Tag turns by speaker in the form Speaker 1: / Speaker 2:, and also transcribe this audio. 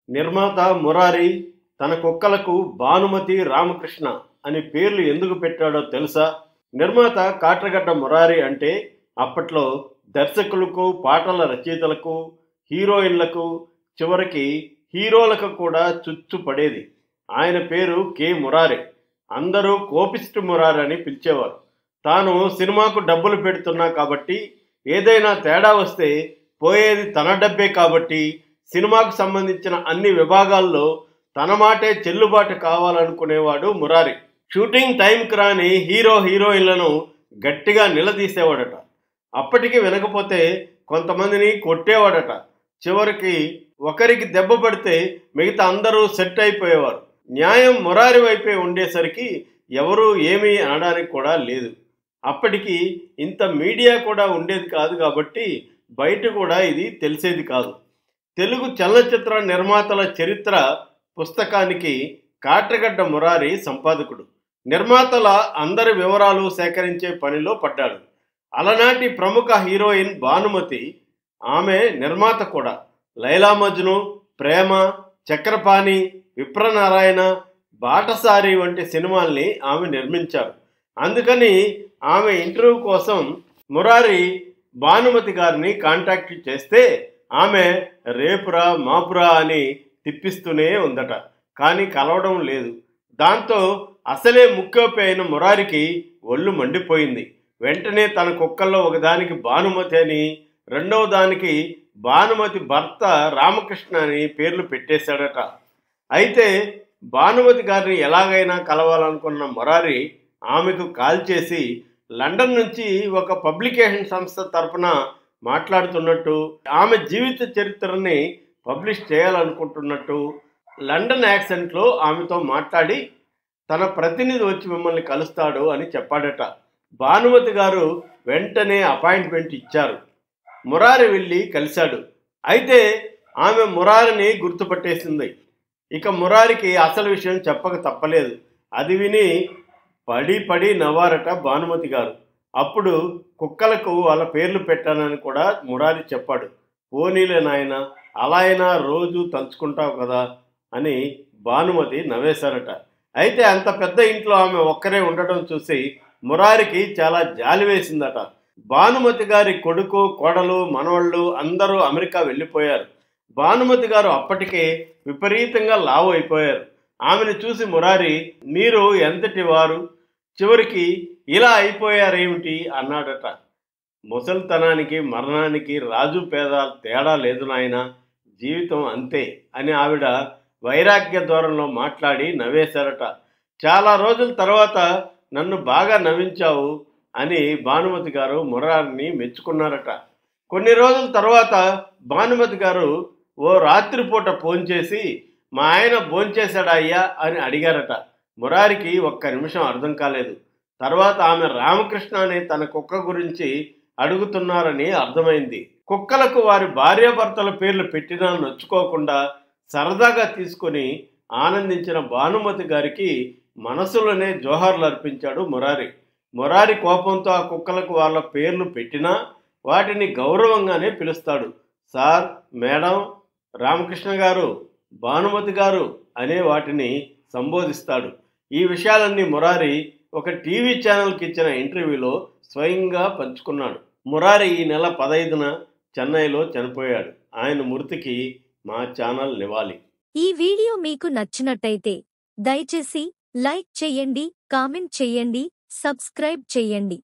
Speaker 1: నిర్మాత మురారి తన కుక్కలకు భానుమతి రామకృష్ణ అని పేర్లు ఎందుకు పెట్టాడో తెలుసా నిర్మాత కాట్రగడ్డ మురారి అంటే అప్పట్లో దర్శకులకు పాటల రచయితలకు హీరోయిన్లకు చివరికి హీరోలకు కూడా చుచ్చు పడేది ఆయన పేరు కె మురారి అందరూ కోపిస్ట్ మురారి అని పిలిచేవారు తాను సినిమాకు డబ్బులు పెడుతున్నా కాబట్టి ఏదైనా తేడా వస్తే పోయేది తన డబ్బే కాబట్టి సినిమాకు సంబంధించిన అన్ని విభాగాల్లో తన మాటే చెల్లుబాటు కావాలనుకునేవాడు మురారి షూటింగ్ టైంకి రాని హీరో హీరోయిన్లను గట్టిగా నిలదీసేవాడట అప్పటికి వినకపోతే కొంతమందిని కొట్టేవాడట చివరికి ఒకరికి దెబ్బ పడితే మిగతా అందరూ సెట్ అయిపోయేవారు న్యాయం మురారి వైపే ఉండేసరికి ఎవరూ ఏమీ అనడానికి కూడా లేదు అప్పటికి ఇంత మీడియా కూడా ఉండేది కాదు కాబట్టి బయట కూడా ఇది తెలిసేది కాదు తెలుగు చలనచిత్ర నిర్మాతల చరిత్ర పుస్తకానికి కాట్రగడ్డ మురారి సంపాదకుడు నిర్మాతల అందరి వివరాలు సేకరించే పనిలో పడ్డాడు అలనాటి ప్రముఖ హీరోయిన్ భానుమతి ఆమె నిర్మాత కూడా లైలా మజ్ను ప్రేమ చక్రపాణి విప్రనారాయణ బాటసారి వంటి సినిమాల్ని ఆమె నిర్మించారు అందుకని ఆమె ఇంటర్వ్యూ కోసం మురారి భానుమతి గారిని కాంటాక్ట్ చేస్తే ఆమె రేపురా మాపురా అని తిప్పిస్తూనే ఉందట కానీ కలవడం లేదు దాంతో అసలే ముక్కోపి అయిన మురారికి ఒళ్ళు మండిపోయింది వెంటనే తన కుక్కల్లో ఒకదానికి భానుమతి అని రెండవ దానికి భానుమతి భర్త రామకృష్ణ అని పేర్లు పెట్టేశాడట అయితే భానుమతి గారిని ఎలాగైనా కలవాలనుకున్న మురారి ఆమెకు కాల్ చేసి లండన్ నుంచి ఒక పబ్లికేషన్ సంస్థ తరపున మాట్లాడుతున్నట్టు ఆమె జీవిత చరిత్రని పబ్లిష్ చేయాలనుకుంటున్నట్టు లండన్ యాక్సెంట్లో ఆమెతో మాట్లాడి తన ప్రతినిధి వచ్చి మిమ్మల్ని కలుస్తాడు అని చెప్పాడట భానుమతి గారు వెంటనే అపాయింట్మెంట్ ఇచ్చారు మురారి వెళ్ళి కలిశాడు అయితే ఆమె మురారిని గుర్తుపట్టేసింది ఇక మురారికి అసలు విషయం చెప్పక తప్పలేదు అది విని పడి పడి నవ్వారట భానుమతి గారు అప్పుడు కుక్కలకు వాళ్ళ పేర్లు పెట్టానని కూడా మురారి చెప్పాడు పోనీలే నాయన అలా అయినా రోజు తలుచుకుంటావు కదా అని భానుమతి నవ్వేశారట అయితే అంత పెద్ద ఇంట్లో ఆమె ఒక్కరే ఉండటం చూసి మురారికి చాలా జాలి వేసిందట భానుమతి గారి కొడుకు కోడలు మనవళ్ళు అందరూ అమెరికా వెళ్ళిపోయారు భానుమతి గారు అప్పటికే విపరీతంగా లావు అయిపోయారు ఆమెను చూసి మురారి మీరు ఎంతటి వారు చివరికి ఇలా అయిపోయారేమిటి అన్నాడట ముసలితనానికి మరణానికి రాజు పేద తేడా లేదు నాయన జీవితం అంతే అని ఆవిడ వైరాగ్య ధోరణిలో మాట్లాడి నవ్వేశారట చాలా రోజుల తర్వాత నన్ను బాగా నవ్వించావు అని భానుమతి గారు మురారిని మెచ్చుకున్నారట కొన్ని రోజుల తర్వాత భానుమతి గారు ఓ రాత్రిపూట ఫోన్ చేసి మా ఆయన భోంచేశాడా అయ్యా అని అడిగారట మురారికి ఒక్క నిమిషం అర్థం కాలేదు తర్వాత ఆమె రామకృష్ణ అనే తన కుక్క గురించి అడుగుతున్నారని అర్థమైంది కుక్కలకు వారి భార్యాభర్తల పేర్లు పెట్టినా నొచ్చుకోకుండా సరదాగా తీసుకొని ఆనందించిన భానుమతి గారికి మనసులోనే జోహార్లు అర్పించాడు మురారి మురారి కోపంతో ఆ కుక్కలకు వాళ్ళ పేర్లు పెట్టినా వాటిని గౌరవంగానే పిలుస్తాడు సార్ మేడం రామకృష్ణ గారు భానుమతి గారు అనే వాటిని సంబోధిస్తాడు ఈ విషయాలన్నీ మురారి ఒక టీవీ ఛానల్కి ఇచ్చిన ఇంటర్వ్యూలో స్వయంగా పంచుకున్నాడు మురారి ఈ నెల పదైదున చెన్నైలో చనిపోయాడు ఆయన మృతికి మా ఛానల్ నివాళి
Speaker 2: ఈ వీడియో మీకు నచ్చినట్టయితే దయచేసి లైక్ చెయ్యండి కామెంట్ చెయ్యండి సబ్స్క్రైబ్ చెయ్యండి